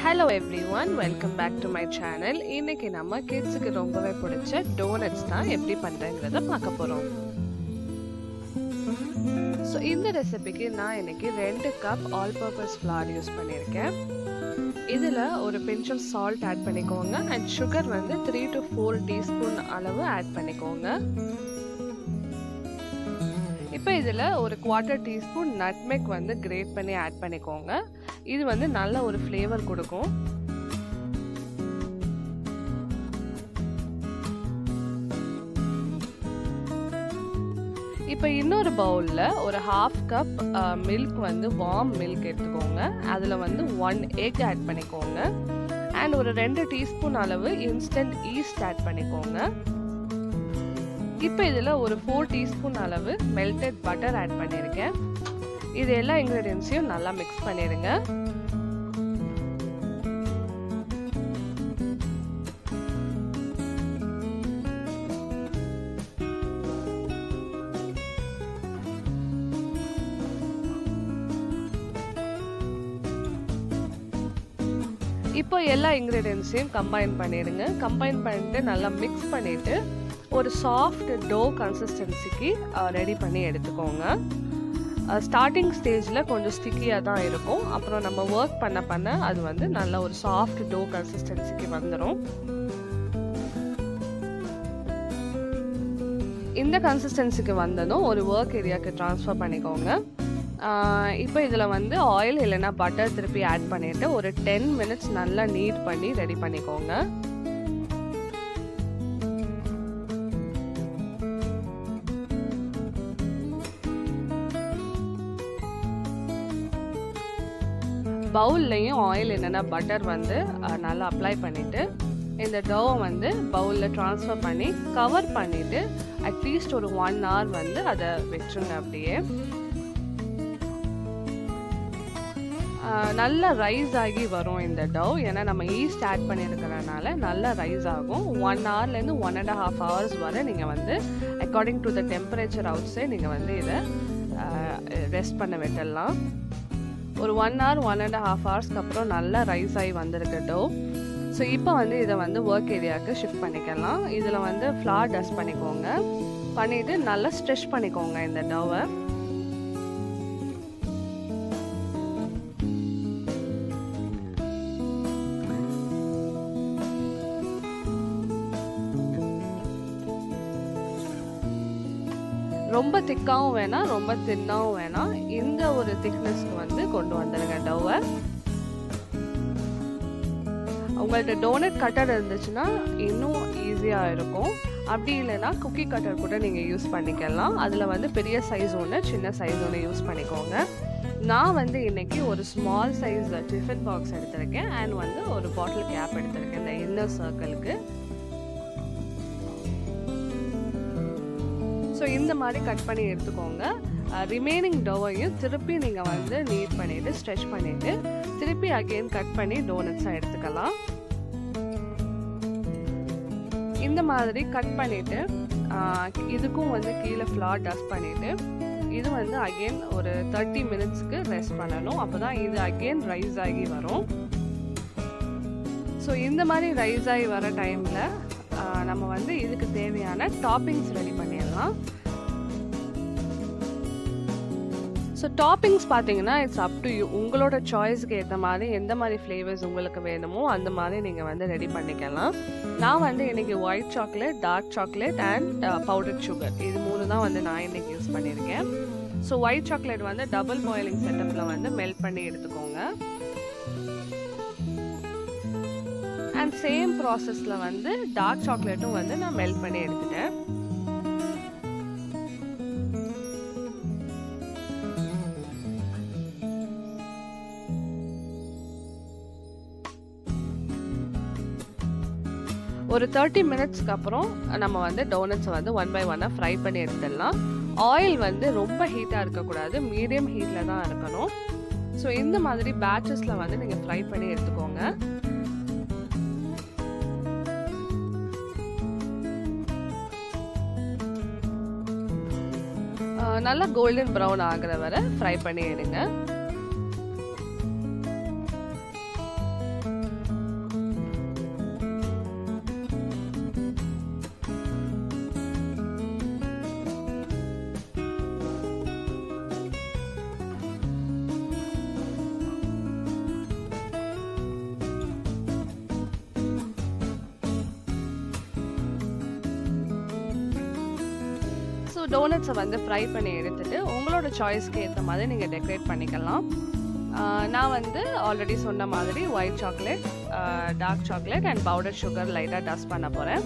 hello everyone welcome back to my channel இன்னைக்கு நம்ம கிட்ஸுக்கு ரொம்பவே பிடிச்ச டோனட்ஸ் தான் எப்படி பண்ணுறேங்கிறத பார்க்க போகிறோம் ஸோ இந்த ரெசிபிக்கு நான் இன்னைக்கு ரெண்டு cup all purpose flour use பண்ணியிருக்கேன் இதில் ஒரு பிஞ்ச் ஆஃப் சால்ட் ஆட் பண்ணிக்கோங்க அண்ட் சுகர் வந்து த்ரீ டு ஃபோர் டீஸ்பூன் அளவு ஆட் பண்ணிக்கோங்க இப்போ இதில் ஒரு குவார்ட்டர் டீஸ்பூன் நட்மெக் வந்து கிரேட் பண்ணி ஆட் பண்ணிக்கோங்க இது வந்து நல்ல ஒரு ஃப்ளேவர் கொடுக்கும் இப்போ இன்னொரு பவுலில் ஒரு ஹாஃப் கப் மில்க் வந்து வார்ம் மில்க் எடுத்துக்கோங்க அதில் வந்து ஒன் எக் ஆட் பண்ணிக்கோங்க அண்ட் ஒரு ரெண்டு டீஸ்பூன் அளவு இன்ஸ்டன்ட் ஈஸ்ட் ஆட் பண்ணிக்கோங்க இப்போ இதில் ஒரு ஃபோர் டீஸ்பூன் அளவு மெல்டட் பட்டர் ஆட் பண்ணியிருக்கேன் இது எல்லா இன்க்ரீடியன்ஸையும் நல்லா மிக்ஸ் பண்ணிடுங்க இப்போ எல்லா இன்க்ரீடியன்ஸையும் கம்பைன் பண்ணிடுங்க கம்பைன் பண்ணிட்டு நல்லா மிக்ஸ் பண்ணிவிட்டு ஒரு சாஃப்ட் டோ கன்சிஸ்டன்சிக்கு ரெடி பண்ணி எடுத்துக்கோங்க ஸ்டார்டிங் ஸ்டேஜில் கொஞ்சம் ஸ்டிக்கியாக தான் இருக்கும் அப்புறம் நம்ம ஒர்க் பண்ண பண்ண அது வந்து நல்ல ஒரு சாஃப்ட் டோ கன்சிஸ்டன்சிக்கு வந்துடும் இந்த கன்சிஸ்டன்சிக்கு வந்ததும் ஒரு ஒர்க் ஏரியாவுக்கு ட்ரான்ஸ்ஃபர் பண்ணிக்கோங்க இப்போ இதில் வந்து ஆயில் இல்லைன்னா பட்டர் திருப்பி ஆட் பண்ணிவிட்டு ஒரு டென் மினிட்ஸ் நல்லா நீட் பண்ணி ரெடி பண்ணிக்கோங்க பவுல்லையும் ஆயில் என்னென்னா பட்டர் வந்து நல்லா அப்ளை பண்ணிவிட்டு இந்த டோவை வந்து பவுலில் ட்ரான்ஸ்ஃபர் பண்ணி கவர் பண்ணிவிட்டு அட்லீஸ்ட் ஒரு ஒன் ஹவர் வந்து அதை வச்சுருங்க அப்படியே நல்லா ரைஸ் ஆகி வரும் இந்த டவ் ஏன்னா நம்ம ஈஸ்ட் ஆட் பண்ணியிருக்கிறனால நல்லா ரைஸ் ஆகும் ஒன் ஹவர்லேருந்து ஒன் அண்ட் ஹாஃப் ஹவர்ஸ் வரை நீங்கள் வந்து according to the temperature outside நீங்கள் வந்து இதை ரெஸ்ட் பண்ண விட்டுடலாம் ஒரு one hour one and half ஹவர்ஸ்க்கு அப்புறம் நல்லா ரைஸ் ஆகி வந்திருக்கு டோ ஸோ இப்போ வந்து இதை வந்து ஒர்க் ஏரியாவுக்கு ஷிஃப்ட் பண்ணிக்கலாம் இதில் வந்து ஃப்ளார் டஸ்ட் பண்ணிக்கோங்க பண்ணிவிட்டு நல்லா ஸ்ட்ரெச் பண்ணிக்கோங்க இந்த டோவை ரொம்ப திக்காகவும் வேணாம் ரொம்ப தின்னாகவும் வேணாம் இந்த ஒரு திக்னஸ்க்கு வந்து கொண்டு வந்துடுங்க டவ்வை உங்கள்ட்ட டோனட் கட்டர் இருந்துச்சுன்னா இன்னும் ஈஸியாக இருக்கும் அப்படி இல்லைன்னா குக்கி கட்டர் கூட நீங்கள் யூஸ் பண்ணிக்கலாம் அதில் வந்து பெரிய சைஸ் ஒன்று சின்ன சைஸ் ஒன்று யூஸ் பண்ணிக்கோங்க நான் வந்து இன்னைக்கு ஒரு ஸ்மால் சைஸ் டிஃபன் பாக்ஸ் எடுத்திருக்கேன் அண்ட் வந்து ஒரு பாட்டில் கேப் எடுத்திருக்கேன் இந்த இன்னர் சர்க்கிளுக்கு ஸோ இந்த மாதிரி கட் பண்ணி எடுத்துக்கோங்க ரிமைனிங் டோவையும் திருப்பி நீங்கள் வந்து நீட் பண்ணிவிட்டு ஸ்ட்ரெச் பண்ணிவிட்டு திருப்பி அகெயின் கட் பண்ணி டோனட்ஸாக எடுத்துக்கலாம் இந்த மாதிரி கட் பண்ணிவிட்டு இதுக்கும் வந்து கீழே ஃப்ளார் டஸ்ட் பண்ணிவிட்டு இது வந்து அகெயின் ஒரு தேர்ட்டி மினிட்ஸ்க்கு ரெஸ்ட் பண்ணணும் அப்போ தான் இது அகெயின் ரைஸ் ஆகி வரும் ஸோ இந்த மாதிரி ரைஸ் ஆகி வர டைமில் நம்ம வந்து இதுக்கு தேவையான டாப்பிங்ஸ் ரெடி பண்ணிடலாம் ஸோ டாப்பிங்ஸ் பார்த்தீங்கன்னா இட்ஸ் அப் டு யூ உங்களோட சாய்ஸ்க்கு ஏற்ற மாதிரி எந்த மாதிரி ஃப்ளேவர்ஸ் உங்களுக்கு வேணுமோ அந்த மாதிரி நீங்கள் வந்து ரெடி பண்ணிக்கலாம் நான் வந்து இன்றைக்கி white chocolate dark chocolate and powder sugar இது மூணு தான் வந்து நான் இன்றைக்கி யூஸ் பண்ணியிருக்கேன் ஸோ ஒயிட் சாக்லேட் வந்து டபுள் பாயிலிங் செட்டப்பில் வந்து மெல்ட் பண்ணி எடுத்துக்கோங்க அண்ட் சேம் ப்ராசஸில் வந்து டார்க் சாக்லேட்டும் வந்து நான் மெல்ட் பண்ணி எடுத்துட்டேன் ஒரு தேர்ட்டி மினிட்ஸ்க்கு அப்புறம் நம்ம வந்து டோனட்ஸை வந்து ஒன் பை ஒன்னாக ஃப்ரை பண்ணி எடுத்துடலாம் ஆயில் வந்து ரொம்ப ஹீட்டாக இருக்கக்கூடாது மீடியம் ஹீட்டில் தான் இருக்கணும் ஸோ இந்த மாதிரி பேட்சஸில் வந்து நீங்கள் ஃப்ரை பண்ணி எடுத்துக்கோங்க நல்லா கோல்டன் ப்ரௌன் ஆகிற வரை ஃப்ரை பண்ணி எடுங்க டோனட்ஸை வந்து ஃப்ரை பண்ணி எடுத்துட்டு உங்களோட சாய்ஸ்க்கு ஏற்ற மாதிரி நீங்கள் டெக்கரேட் பண்ணிக்கலாம் நான் வந்து ஆல்ரெடி சொன்ன மாதிரி white chocolate dark chocolate and powder sugar லைட்டாக டஸ்ட் பண்ண போகிறேன்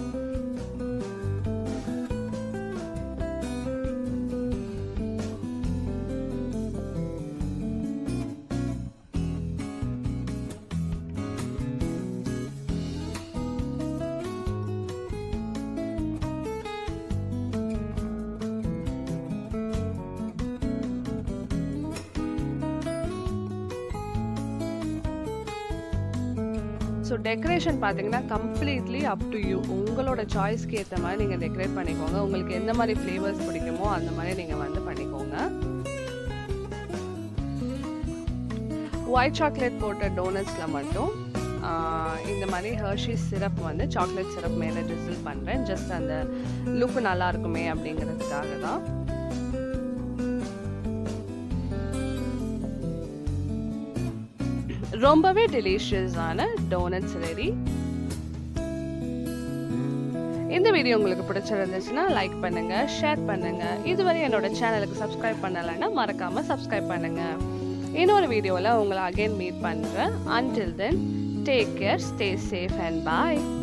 ஸோ டெக்கரேஷன் பார்த்தீங்கன்னா கம்ப்ளீட்லி அப் டு யூ உங்களோட சாய்ஸ்க்கு ஏற்ற மாதிரி நீங்கள் டெக்கரேட் பண்ணிக்கோங்க உங்களுக்கு எந்த மாதிரி ஃப்ளேவர்ஸ் பிடிக்குமோ அந்த மாதிரி நீங்கள் வந்து பண்ணிக்கோங்க ஒயிட் சாக்லேட் போட்ட டோனட்ஸில் மட்டும் இந்த மாதிரி ஹர்ஷீஸ் சிரப் வந்து சாக்லேட் சிரப் மேலே ட்ரிசில் பண்ணுறேன் ஜஸ்ட் அந்த லுக்கு நல்லா இருக்குமே அப்படிங்கிறதுக்காக தான் ரொம்பவே டெலிஷியஸான டோனட்ஸ் ரெடி இந்த வீடியோ உங்களுக்கு பிடிச்சிருந்துச்சுன்னா லைக் பண்ணுங்க ஷேர் பண்ணுங்க இதுவரை என்னோட சேனலுக்கு சப்ஸ்கிரைப் பண்ணலைன்னா மறக்காம சப்ஸ்கிரைப் பண்ணுங்க இன்னொரு வீடியோவில் உங்களை அகைன் மீட் பண்ணுறேன் until then take care stay safe and bye